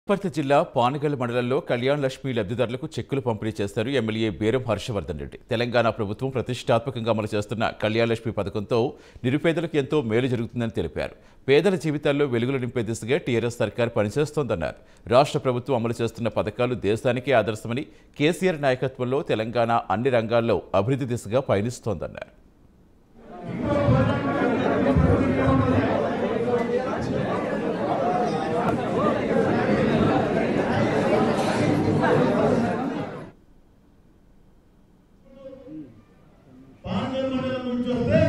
వనపర్తి జిల్లా పానగల్ మండలంలో కళ్యాణ్ లక్ష్మి లబ్ధిదారులకు చెక్కులు పంపిణీ చేస్తారు ఎమ్మెల్యే బేరం హర్షవర్ధన్ రెడ్డి తెలంగాణ ప్రభుత్వం ప్రతిష్టాత్మకంగా అమలు చేస్తున్న కళ్యాణ్ లక్ష్మి పథకంతో నిరుపేదలకు ఎంతో మేలు జరుగుతుందని తెలిపారు పేదల జీవితాల్లో వెలుగులు నింపే దిశగా టీఆర్ఎస్ సర్కార్ పనిచేస్తోందన్నారు రాష్ట్ర ప్రభుత్వం అమలు చేస్తున్న పథకాలు దేశానికే ఆదర్శమని కేసీఆర్ నాయకత్వంలో తెలంగాణ అన్ని రంగాల్లో అభివృద్ధి దిశగా పయనిస్తోందన్నారు పాండ్య మండలం నుంచి వస్తే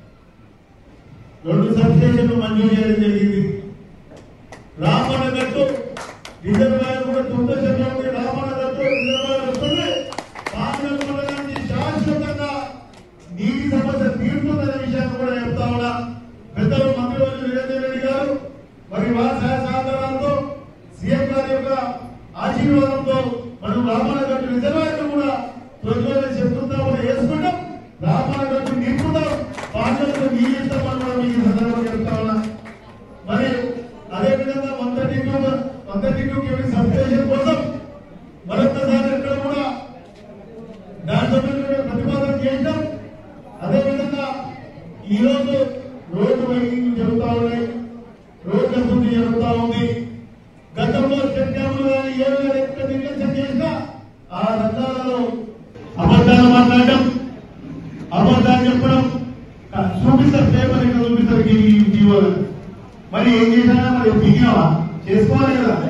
రెండు సబ్స్టేషన్లు మంజూరు చేయడం జరిగింది రామణ గట్టు రిజర్వాయర్ కూడా తొమ్మిది ఉంది రామణ గట్టు రిజర్వాయర్ వస్తుంది పాండ్య మండలానికి శాశ్వతంగా నీటి సమస్య తీరుతుందనే విషయాన్ని కూడా చెప్తా ఉన్నా పెద్దలు మంత్రివర్యులు నిరంజన్ రెడ్డి గారు మరి వారి సహాయ సహకారాలతో సీఎం గారి యొక్క ఆశీర్వాదంతో మనం రామణ గట్టు రిజర్వాయర్ కూడా త్వరలోనే శత్రుతామని వేసుకుంటాం రామణ గట్టు నింపుతాం పాండవులకు నీళ్ళు ఇస్తామని కూడా మీకు ఈ సందర్భంగా చెప్తా ఉన్నా మరి అదే విధంగా మంత్రి మంత్రి సబ్స్టేషన్ కోసం మరొకసారి ఇక్కడ కూడా దాని సంబంధించిన ప్రతిపాదన చేసినాం అదే విధంగా ఈ రోజు రోడ్డు వైకింగ్ జరుగుతా ఉన్నాయి రోడ్డు అభివృద్ధి జరుగుతా ఉంది గతంలో చెట్టాములు కానీ ఏ విధంగా ఎక్కడ నిర్లక్ష్యం చేసినా ఆ రంగాలలో అబద్ధాలు మాట్లాడడం అబద్ధాలు చెప్పడం ఆ, చూపిస్తారు పేపర్ ఇక్కడ చూపిస్తారు ఈ జీవోలు మరి ఏం చేసినా మరి దిగినావా చేసుకోవాలి కదా